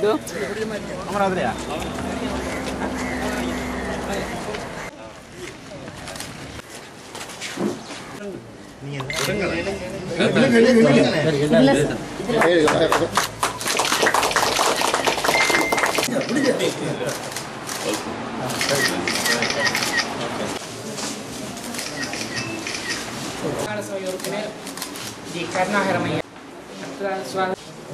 ரெண்டு அமராவதியா சபை உறுப்பினர் டி கருணாகரமையா சுவா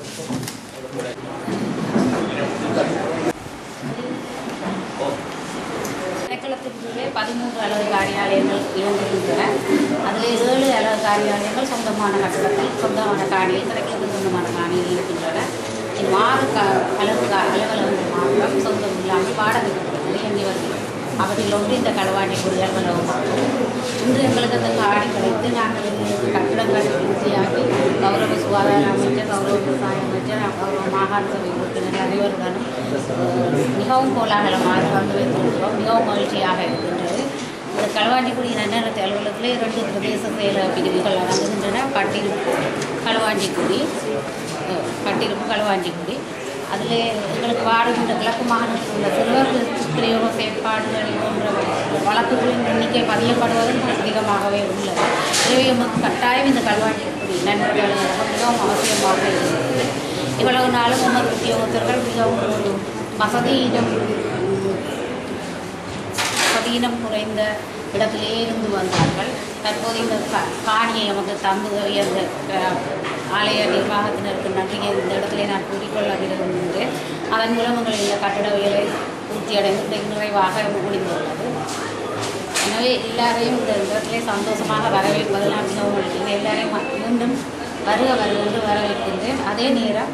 திணைக்களத்திற்குள்ளே பதிமூன்று அலகு காரியாலயங்கள் இயங்குகின்றன அதில் ஏழு அலகு காரியாலயங்கள் சொந்தமான கட்டடத்தில் சொந்தமான காணியில் திணைக்களத்துக்கு சொந்தமான காணியில் இருக்கின்றன இதில் ஆறு க அலகு கா- அலுவலகங்கள் மாத்திரம் சொந்தம் இல்லாமல் வாடகை கட்டடத்தில் இயங்கி வருகிறது அவற்றில் ஒன்று இந்த களவாடி குடி அலுவலகமாகும் இன்று எங்களுக்கு அந்த காணி கிடைத்து நாங்கள் இந்த கட்டடங்களை பூர்த்தியாக்கி கௌரவ சுகாதார அமைச்சர் கௌரவ விவசாய அமைச்சர் கௌரவ மாகாண சபை உறுப்பினர் அனைவருடனும் அஹ், மிகவும் கோலாகலமாக வந்து வைத்திருக்கிறோம் மிகவும் மகிழ்ச்சியாக இருக்கின்றது இந்த களவாண்டிக்குடி நன்னடத்தை அலுவலகத்திலே இரண்டு பிரதேச செயல பிரிவுகள் அடங்குகின்றன பட்டிருப்பு களவாண்டிக்குடி அஹ், பட்டிருப்பு களவாண்டிக்குடி அதில் எங்களுக்கு வாடுகின்ற கிழக்கு மாகாணத்தில் உள்ள சிறுவர் பிரயோக செயற்பாடுகள் போன்ற வழக்குகளின் எண்ணிக்கை பதியப்படுவதும் அதிகமாகவே உள்ளது எனவே எமக்கு கட்டாயம் இந்த கல்வாண்டிக்குடி நண்பர்கள் அலுவலகம் மிகவும் அவசியமாக இருக்கிறது இவ்வளவு நாளும் உமது உத்தியோகத்தர்கள் மிகவும் ஒரு வசதியிடம் வசதியினம் குறைந்த இடத்திலேயே இருந்து வந்தார்கள் தற்போது இந்த கா- காணியை நமக்கு தந்து உயர்ந்த அஹ், ஆலய நிர்வாகத்தினருக்கு நன்றியை இந்த இடத்திலே நான் கூறிக்கொள்ள விரும்புகின்றேன் அதன் மூலம் உங்கள் இந்த கட்டிடவியலை பூர்த்தியடைந்து இன்றைக்கு நிறைவாக முடிந்துள்ளது எனவே எல்லாரையும் இந்த இடத்திலே சந்தோஷமாக வரவேற்பதில் நான் மிகவும் மகிழ்ச்சிகிறேன் எல்லாரையும் ம- மீண்டும் வருக வருக என்று வரவேற்கின்றேன் அதே நேரம்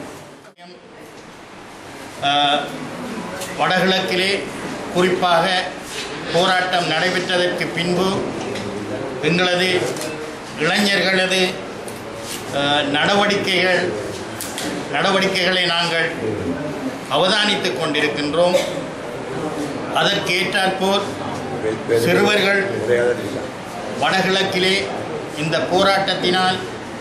ஆஹ், வடகிழக்கிலே குறிப்பாக போராட்டம் நடைபெற்றதற்கு பின்பு எங்களது இளைஞர்களது ஆஹ், நடவடிக்கைகள் நடவடிக்கைகளை நாங்கள் அவதானித்துக் கொண்டிருக்கின்றோம் அதற்கு ஏற்றாற்போல் சிறுவர்கள் வடகிழக்கிலே இந்த போராட்டத்தினால்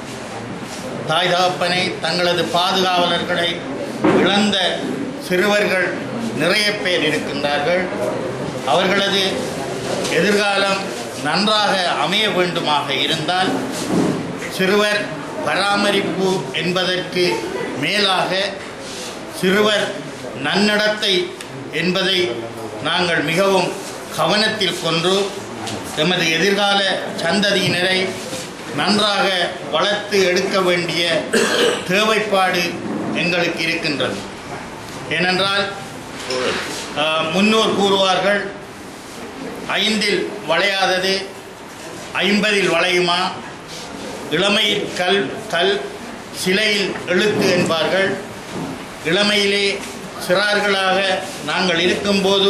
தாய் தகப்பனை தங்களது பாதுகாவலர்களை இழந்த சிறுவர்கள் நிறைய பேர் இருக்கின்றார்கள் அவர்களது எதிர்காலம் நன்றாக அமைய வேண்டுமாக இருந்தால் சிறுவர் பராமரிப்பு என்பதற்கு மேலாக சிறுவர் நன்னடத்தை என்பதை நாங்கள் மிகவும் கவனத்தில் கொண்டு எமது எதிர்கால சந்ததியினரை நன்றாக வளர்த்து எடுக்க வேண்டிய தேவைப்பாடு எங்களுக்கு இருக்கின்றது ஏனென்றால் ஆஹ், முன்னோர் கூறுவார்கள் ஐந்தில் வளையாதது ஐம்பதில் வளையுமா இளமையில் கல் கல் சிலையில் எழுத்து என்பார்கள் இளமையிலே சிறார்களாக நாங்கள் இருக்கும்போது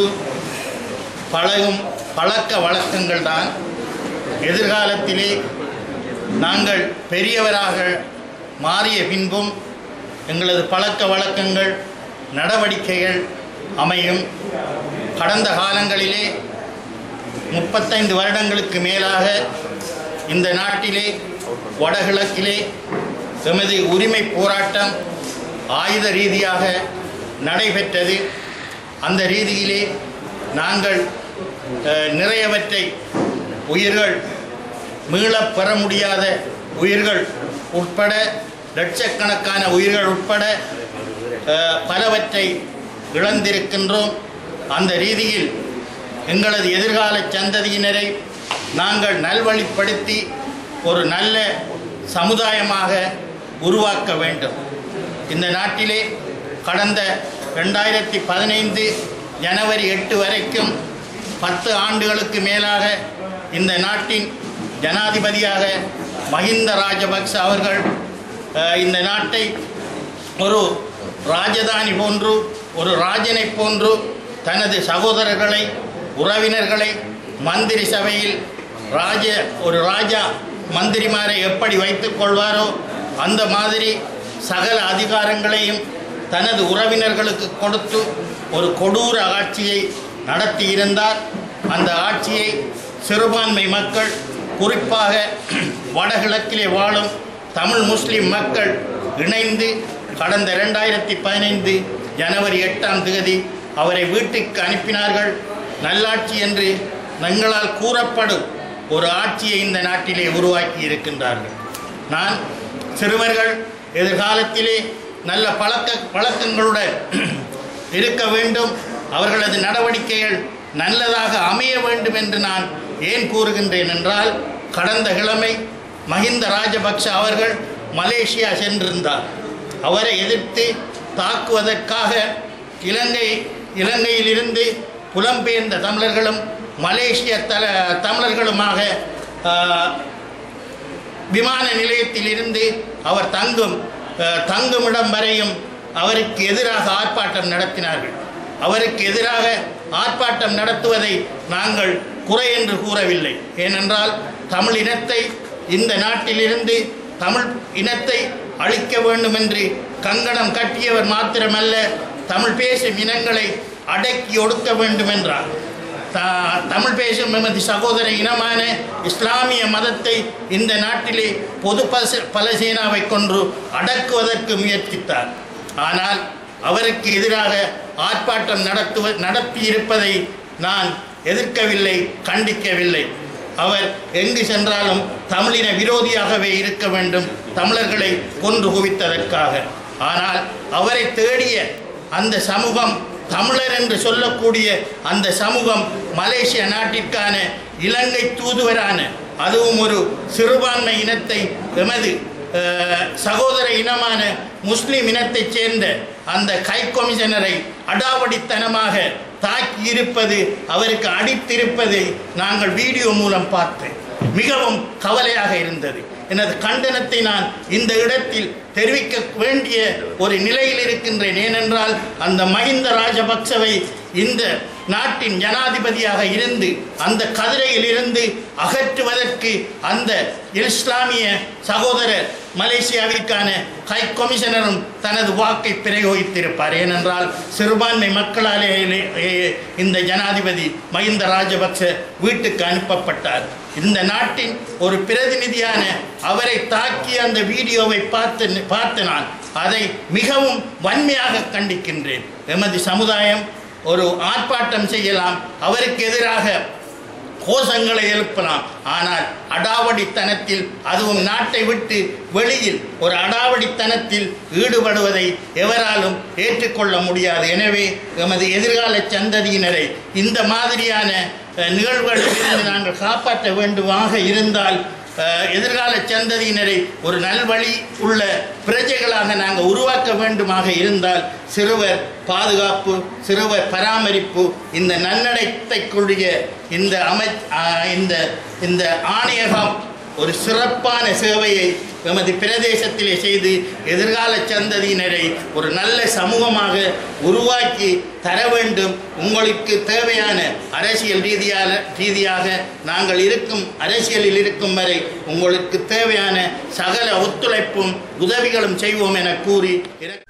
பழகும் பழக்க வழக்கங்கள் தான் எதிர்காலத்திலே நாங்கள் பெரியவராக மாறிய பின்பும் எங்களது பழக்க வழக்கங்கள் நடவடிக்கைகள் அமையும் கடந்த காலங்களிலே முப்பத்தைந்து வருடங்களுக்கு மேலாக இந்த நாட்டிலே வடகிழக்கிலே எமது உரிமை போராட்டம் ஆயுத ரீதியாக நடைபெற்றது அந்த ரீதியிலே நாங்கள் அஹ், நிறையவற்றை உயிர்கள் மீளப் பெற முடியாத உயிர்கள் உட்பட லட்சக்கணக்கான உயிர்கள் உட்பட அஹ், பலவற்றை இழந்திருக்கின்றோம் அந்த ரீதியில் எங்களது எதிர்கால சந்ததியினரை நாங்கள் நல்வழிப்படுத்தி ஒரு நல்ல சமுதாயமாக உருவாக்க வேண்டும் இந்த நாட்டிலே கடந்த ரெண்டாயிரத்தி பதினைந்து ஜனவரி எட்டு வரைக்கும் பத்து ஆண்டுகளுக்கு மேலாக இந்த நாட்டின் ஜனாதிபதியாக மஹிந்த ராஜபக்ச அவர்கள் அஹ், இந்த நாட்டை ஒரு ராஜதானி போன்று ஒரு ராஜனை போன்று தனது சகோதரர்களை உறவினர்களை மந்திரி சபையில் ராஜ ஒரு ராஜா மந்திரிமாரை எப்படி வைத்துக் கொள்வாரோ அந்த மாதிரி சகல அதிகாரங்களையும் தனது உறவினர்களுக்கு கொடுத்து ஒரு கொடூர ஆட்சியை நடத்தியிருந்தார் அந்த ஆட்சியை சிறுபான்மை மக்கள் குறிப்பாக வடகிழக்கிலே வாழும் தமிழ் முஸ்லிம் மக்கள் இணைந்து கடந்த ரெண்டாயிரத்தி பதினைந்து ஜனவரி எட்டாம் தேதி அவரை வீட்டுக்கு அனுப்பினார்கள் நல்லாட்சி என்று எங்களால் கூறப்படும் ஒரு ஆட்சியை இந்த நாட்டிலே உருவாக்கி இருக்கின்றார்கள் நான் சிறுவர்கள் எதிர்காலத்திலே நல்ல பழக்க பழக்கங்களுடன் இருக்க வேண்டும் அவர்களது நடவடிக்கைகள் நல்லதாக அமைய வேண்டும் என்று நான் ஏன் கூறுகின்றேன் என்றால் கடந்த கிழமை மஹிந்த ராஜபக்ஷ அவர்கள் மலேசியா சென்றிருந்தார் அவரை எதிர்த்து தாக்குவதற்காக இலங்கை இலங்கையிலிருந்து புலம்பெயர்ந்த தமிழர்களும் மலேசிய தல தமிழர்களுமாக ஆஹ், விமான நிலையத்திலிருந்து அவர் தங்கும் அஹ், தங்குமிடம் வரையும் அவருக்கு எதிராக ஆர்ப்பாட்டம் நடத்தினார்கள் அவருக்கு எதிராக ஆர்ப்பாட்டம் நடத்துவதை நாங்கள் குறை என்று கூறவில்லை ஏனென்றால் தமிழ் இனத்தை இந்த நாட்டிலிருந்து தமிழ் இனத்தை அழிக்க வேண்டும் என்று கங்கணம் கட்டியவர் மாத்திரமல்ல தமிழ் பேசும் இனங்களை அடக்கி ஒடுக்க வேண்டும் என்றார் த- தமிழ் பேசும் எமது சகோதர இனமான இஸ்லாமிய மதத்தை இந்த நாட்டிலே பொது பச பலசேனாவை கொன்று அடக்குவதற்கு முயற்சித்தார் ஆனால் அவருக்கு எதிராக ஆர்ப்பாட்டம் நடத்துவ நடத்தியிருப்பதை நான் எதிர்க்கவில்லை கண்டிக்கவில்லை அவர் எங்கு சென்றாலும் தமிழின விரோதியாகவே இருக்க வேண்டும் தமிழர்களை கொன்று குவித்ததற்காக ஆனால் அவரை தேடிய அந்த சமூகம் தமிழர் என்று சொல்லக்கூடிய அந்த சமூகம் மலேசிய நாட்டிற்கான இலங்கை தூதுவரான அதுவும் ஒரு சிறுபான்மை இனத்தை எமது அஹ், சகோதர இனமான முஸ்லிம் இனத்தைச் சேர்ந்த அந்த கை கொமிஷனரை அடாவடித்தனமாக தாக்கி இருப்பது அவருக்கு அடித்திருப்பதை நாங்கள் வீடியோ மூலம் பார்த்தேன் மிகவும் கவலையாக இருந்தது எனது கண்டனத்தை நான் இந்த இடத்தில் தெரிவிக்க வேண்டிய ஒரு நிலையில் இருக்கின்றேன் ஏனென்றால் அந்த மஹிந்த ராஜபக்சவை இந்த நாட்டின் ஜனாதிபதியாக இருந்து அந்த கதிரையில் இருந்து அகற்றுவதற்கு அந்த இஸ்லாமிய சகோதரர் மலேசியாவிற்கான ஹை கமிஷனரும் தனது வாக்கை பிரயோகித்திருப்பார் ஏனென்றால் சிறுபான்மை மக்களாலே ஏ- இந்த ஜனாதிபதி மஹிந்த ராஜபக்ச வீட்டுக்கு அனுப்பப்பட்டார் இந்த நாட்டின் ஒரு பிரதிநிதியான அவரை தாக்கிய அந்த வீடியோவை பார்த்து பார்த்து நான் அதை மிகவும் வன்மையாக கண்டிக்கின்றேன் எமது சமுதாயம் ஒரு ஆர்ப்பாட்டம் செய்யலாம் அவருக்கு எதிராக கோஷங்களை எழுப்பலாம் ஆனால் அடாவடித்தனத்தில் அதுவும் நாட்டை விட்டு வெளியில் ஒரு அடாவடித்தனத்தில் ஈடுபடுவதை எவராலும் ஏற்றுக்கொள்ள முடியாது எனவே எமது எதிர்கால சந்ததியினரை இந்த மாதிரியான அஹ், நிகழ்வுகளிலிருந்து நாங்கள் காப்பாற்ற வேண்டுமாக இருந்தால் அஹ், எதிர்கால சந்ததியினரை ஒரு நல்வழி உள்ள பிரஜைகளாக நாங்கள் உருவாக்க வேண்டுமாக இருந்தால் சிறுவர் பாதுகாப்பு சிறுவர் பராமரிப்பு இந்த நன்னடத்தைக்குரிய இந்த அமை அஹ், இந்த இந்த ஆணையகம் ஒரு சிறப்பான சேவையை எமது பிரதேசத்திலே செய்து எதிர்கால சந்ததியினரை ஒரு நல்ல சமூகமாக உருவாக்கி தர வேண்டும் உங்களுக்கு தேவையான அரசியல் ரீதியாக ரீதியாக நாங்கள் இருக்கும் அரசியலில் இருக்கும் வரை உங்களுக்கு தேவையான சகல ஒத்துழைப்பும் உதவிகளும் செய்வோம் என கூறி இற-